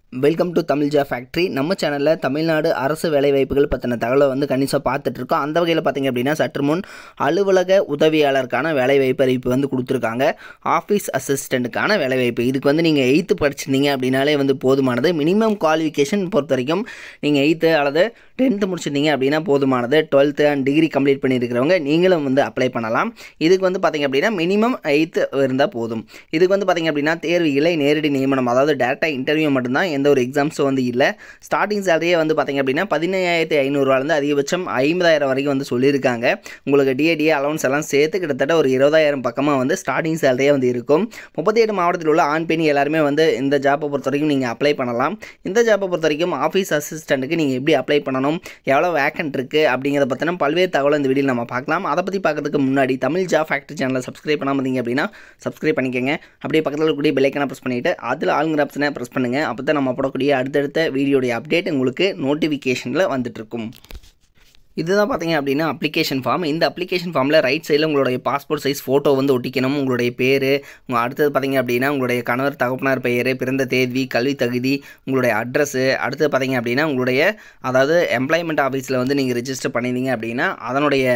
welcome to Tamil job factory நம்ம சேனலில் தமிழ்நாடு அரசு வேலைவாய்ப்புகள் பற்றின தகவலை வந்து கணிசமாக பார்த்துட்டு இருக்கோம் அந்த வகையில் பார்த்தீங்க அப்படின்னா சற்று முன் அலுவலக உதவியாளருக்கான வேலைவாய்ப்பு அறிவிப்பு வந்து கொடுத்துருக்காங்க ஆஃபீஸ் அசிஸ்டண்ட்டுக்கான வேலைவாய்ப்பு இதுக்கு வந்து நீங்கள் எயித்து படிச்சிருந்தீங்க அப்படின்னாலே வந்து போதுமானது மினிமம் குவாலிஃபிகேஷன் பொறுத்த வரைக்கும் நீங்கள் எயித்து அல்லது டென்த்து முடிச்சிருந்தீங்க அப்படின்னா போதுமானது டுவெல்த்து அண்ட் டிகிரி கம்ப்ளீட் பண்ணியிருக்கிறவங்க நீங்களும் வந்து அப்ளை பண்ணலாம் இதுக்கு வந்து பார்த்தீங்க அப்படின்னா மினிமம் எயித்து இருந்தால் போதும் இதுக்கு வந்து பார்த்தீங்க அப்படின்னா தேர்வு இல்லை நேரடி நியமனம் அதாவது டேட்டா இன்டர்வியூ மட்டும்தான் எந்த ஒரு எக்ஸாம்ஸும் வந்து இல்லை ஸ்டார்டிங் சேலரியே வந்து பார்த்தீங்க அப்படின்னா பதினையாயிரத்தி ஐநூறுரூவாலேருந்து அதிகபட்சம் ஐம்பதாயிரம் வரைக்கும் வந்து சொல்லியிருக்காங்க உங்களுக்கு டிஏடிஏ அலவன்ஸ் எல்லாம் சேர்த்து கிட்டத்தட்ட ஒரு இருபதாயிரம் பக்கமாக வந்து ஸ்டார்டிங் சேலரியே வந்து இருக்கும் முப்பத்தி எட்டு மாவட்டத்தில் உள்ள ஆண் பெண் எல்லாருமே வந்து இந்த ஜாப்பை பொறுத்த வரைக்கும் நீங்கள் அப்ளை பண்ணலாம் இந்த ஜாப்பை பொறுத்த வரைக்கும் ஆஃபீஸ் அசிஸ்டண்ட்டுக்கு நீங்கள் எப்படி அப்ளை பண்ணணும் எவ்வளோ வேக்கன்ட் இருக்குது அப்படிங்கிறத பற்றின பல்வேறு தகவல் இந்த வீடியோவில் நம்ம பார்க்கலாம் அதை பற்றி பார்க்கறதுக்கு முன்னாடி தமிழ் ஜாப் ஃபேக்ட்ரி சேனலை சப்ஸ்கிரைப் பண்ணாமல் இருந்தீங்க அப்படின்னா சப்ஸ்கிரைப் பண்ணிக்கோங்க அப்படியே பக்கத்தில் இருக்கக்கூடிய பெல்லைக்கனை ப்ரெஸ் பண்ணிவிட்டு அதில் ஆளுங்கிற ஆப்ஷனை ப்ரெஸ் பண்ணுங்கள் அப்போ தான் நம்ம போடக்கூடிய அடுத்தடுத்த வீடியோடைய அப்டேட் உங்களுக்கு நோட்டிஃபிகேஷனில் வந்துட்டுருக்கும் இதுதான் பார்த்தீங்க அப்படின்னா அப்ளிகேஷன் ஃபார்ம் இந்த அப்ளிகேஷன் ஃபார்மில் ரைட் சைடில் உங்களுடைய பாஸ்போர்ட் சைஸ் ஃபோட்டோ வந்து ஒட்டிக்கணும் உங்களுடைய பேர் உங்கள் அடுத்தது பார்த்தீங்க அப்படின்னா உங்களுடைய கணவர் தகப்பனார் பெயர் பிறந்த தேதி கல்வி தகுதி உங்களுடைய அட்ரஸ்ஸு அடுத்தது பார்த்தீங்க அப்படின்னா உங்களுடைய அதாவது எம்ப்ளாய்மெண்ட் ஆஃபீஸில் வந்து நீங்கள் ரிஜிஸ்டர் பண்ணியிருந்தீங்க அப்படின்னா அதனுடைய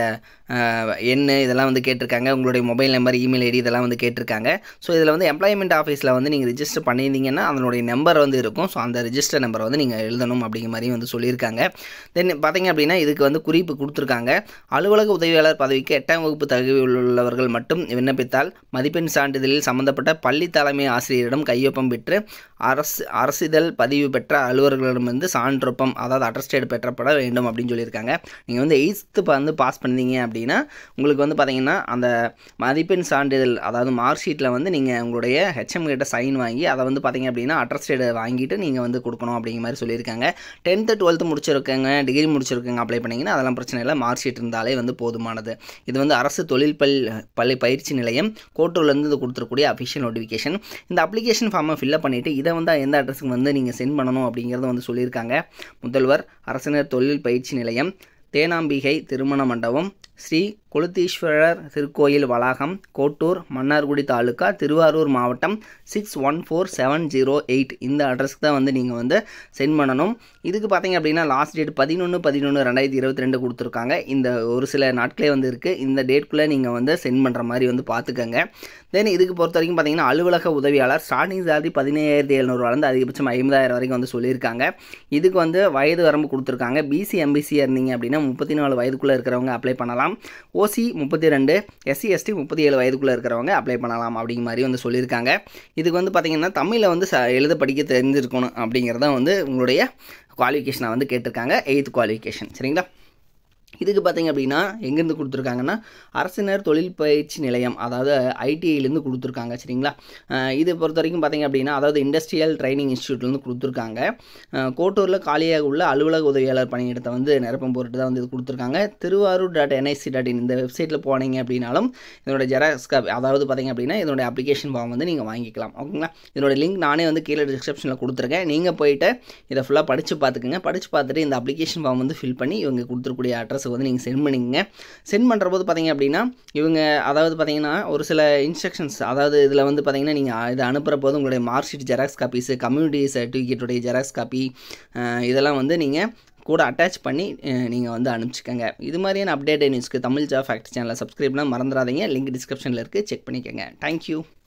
எண் இதெல்லாம் வந்து கேட்டிருக்காங்க உங்களுடைய மொபைல் நம்பர் இமெயில் ஐடி இதெல்லாம் வந்து கேட்டிருக்காங்க ஸோ இதில் வந்து எம்ப்ளாய்மெண்ட் ஆஃபீஸில் வந்து நீங்கள் ரிஜிஸ்டர் பண்ணியிருந்தீங்கன்னா அதனுடைய நம்பர் வந்து இருக்கும் ஸோ அந்த ரிஜிஸ்டர் நம்பரை வந்து நீங்கள் எழுதணும் அப்படிங்கிற மாதிரி வந்து சொல்லியிருக்காங்க தென் பார்த்தீங்க அப்படின்னா இதுக்கு வந்து குறிப்பு கொடுத்துருக்காங்க அலுவலக உதவியாளர் பதவிக்கு எட்டாம் வகுப்பு தகுதி உள்ளவர்கள் மட்டும் விண்ணப்பித்தால் மதிப்பெண் சான்றிதழில் சம்பந்தப்பட்ட பள்ளி தலைமை ஆசிரியரிடம் கையொப்பம் பெற்று அரசு அரசிதழ் பதிவு பெற்ற அலுவலர்களிடமிருந்து சான்றொப்பம் அதாவது அட்டஸ்டேட் பெற்றப்பட வேண்டும் அப்படின்னு சொல்லியிருக்காங்க நீங்கள் வந்து எயித்து வந்து பாஸ் பண்ணீங்க அப்படின்னா உங்களுக்கு வந்து பார்த்தீங்கன்னா அந்த மதிப்பெண் சான்றிதழ் அதாவது மார்க் ஷீட்டில் வந்து நீங்கள் உங்களுடைய ஹெச்எம் கிட்ட சைன் வாங்கி அதை வந்து பார்த்தீங்க அப்படின்னா அட்டஸ்டேட் வாங்கிட்டு நீங்கள் வந்து கொடுக்கணும் அப்படிங்கிற மாதிரி சொல்லியிருக்காங்க டென்த்து டுவெல்த்து முடிச்சிருக்கங்க டிகிரி முடிச்சிருக்கங்க அப்ளை பண்ணிங்கன்னா அதெல்லாம் பிரச்சனை இல்லை மார்க் ஷீட் இருந்தாலே வந்து போதுமானது இது வந்து அரசு தொழில் பல் பள்ளி பயிற்சி நிலையம் கோட்டூர்லேருந்து இது கொடுத்துருக்கூடிய அஃபிஷியல் நோட்டிஃபிகேஷன் இந்த அப்ளிகேஷன் ஃபார்மை ஃபில்அப் பண்ணிவிட்டு இதை வந்து எந்த அட்ரஸுக்கு வந்து நீங்கள் சென்ட் பண்ணணும் அப்படிங்கிறத வந்து சொல்லியிருக்காங்க முதல்வர் அரசினர் தொழில் பயிற்சி நிலையம் தேனாம்பிகை திருமண மண்டபம் ஸ்ரீ கொளுத்தீஸ்வரர் திருக்கோயில் வளாகம் கோட்டூர் மன்னார்குடி தாலுக்கா திருவாரூர் மாவட்டம் six one four seven zero eight இந்த அட்ரஸ்க்கு தான் வந்து நீங்கள் வந்து சென்ட் பண்ணணும் இதுக்கு பார்த்தீங்க அப்படின்னா லாஸ்ட் டேட் பதினொன்று பதினொன்று ரெண்டாயிரத்தி இருபத்தி ரெண்டு கொடுத்துருக்காங்க இந்த ஒரு சில நாட்களே வந்து இருக்குது இந்த டேட்குள்ளே நீங்கள் வந்து சென்ட் பண்ணுற மாதிரி வந்து பார்த்துக்கோங்க தென் இதுக்கு பொறுத்த வரைக்கும் பார்த்தீங்கன்னா அலுவலக உதவியாளர் ஸ்டார்டிங் சேலரி பதினேழாயிரத்தி எழுநூறுவாலேருந்து அதிகபட்சம் ஐம்பதாயிரம் வரைக்கும் வந்து சொல்லியிருக்காங்க இதுக்கு வந்து வயது வரம்பு கொடுத்துருக்காங்க பிசி எம்பிசியாக இருந்தீங்க அப்படின்னா முப்பத்தி நாலு வயதுக்குள்ளே இருக்கிறவங்க அப்ளை பண்ணலாம் ஓசி முப்பத்தி ரெண்டு எஸ்சி எஸ்டி முப்பத்தி ஏழு வயதுக்குள்ளே இருக்கிறவங்க அப்ளை பண்ணலாம் அப்படிங்கிற மாதிரி வந்து சொல்லியிருக்காங்க இதுக்கு வந்து பார்த்திங்கன்னா தமிழில் வந்து ச எழுத படிக்க தெரிஞ்சிருக்கணும் அப்படிங்கிறத வந்து உங்களுடைய குவாலிஃபிகேஷனை வந்து கேட்டிருக்காங்க எயித் குவாலிஃபிகேஷன் சரிங்களா இதுக்கு பார்த்தீங்க அப்படின்னா எங்கேருந்து கொடுத்துருக்காங்கன்னா அரசினர் தொழில் பயிற்சி நிலையம் அதாவது ஐடிஐலேருந்து கொடுத்துருக்காங்க சரிங்களா இது பொறுத்த வரைக்கும் பார்த்தீங்க அப்படின்னா அதாவது இண்டஸ்ட்ரியல் ட்ரைனிங் இன்ஸ்டியூட்லேருந்து கொடுத்துருக்காங்க கோட்டூரில் காலியாக உள்ள அலுவலக உதவியாளர் பணியிடத்தை வந்து நிரப்பும் பொருட்டு தான் வந்து இது கொடுத்துருக்காங்க Thiruvarur dot NIC dot in இந்த வெப்சைட்டில் போனீங்க அப்படின்னாலும் இதனோட ஜெராக்ஸ் அதாவது பார்த்தீங்க அப்படின்னா இதனுடைய அப்ளிகேஷன் ஃபார்ம் வந்து நீங்கள் வாங்கிக்கலாம் ஓகேங்களா இதனோட லிங்க் நானே வந்து கீழே டிஸ்கிரிப்ஷனில் கொடுத்துருக்கேன் நீங்கள் போயிட்டு இதை ஃபுல்லாக படித்து பார்த்துக்குங்க படித்து பார்த்துட்டு இந்த அப்ளிகேஷன் ஃபார்ம் வந்து ஃபில் பண்ணி இவங்க கொடுத்துருக்கூடிய அட்ரஸ் வந்து நீங்கள் சென்ட் பண்ணிக்கங்க சென்ட் பண்ணுற போது பார்த்தீங்க அப்படின்னா இவங்க அதாவது பார்த்தீங்கன்னா ஒரு சில இன்ஸ்ட்ரக்ஷன்ஸ் அதாவது இதில் வந்து பார்த்தீங்கன்னா நீங்கள் இதை அனுப்புகிற போது உங்களுடைய mark sheet xerox copies community சர்டிஃபிகேட்டுடைய ஜெராக்ஸ் காப்பி இதெல்லாம் வந்து நீங்கள் கூட அட்டாச் பண்ணி நீங்கள் வந்து அனுப்பிச்சிக்கோங்க இது மாதிரியான அப்டேட் நியூஸ்க்கு தமிழ் ஜாப் ஃபேக்ட் சேனலை சப்ஸ்கிரைப்லாம் மறந்துடாதீங்க லிங்க் டிஸ்கிரிப்ஷனில் இருக்குது செக் பண்ணிக்கோங்க தேங்க்யூ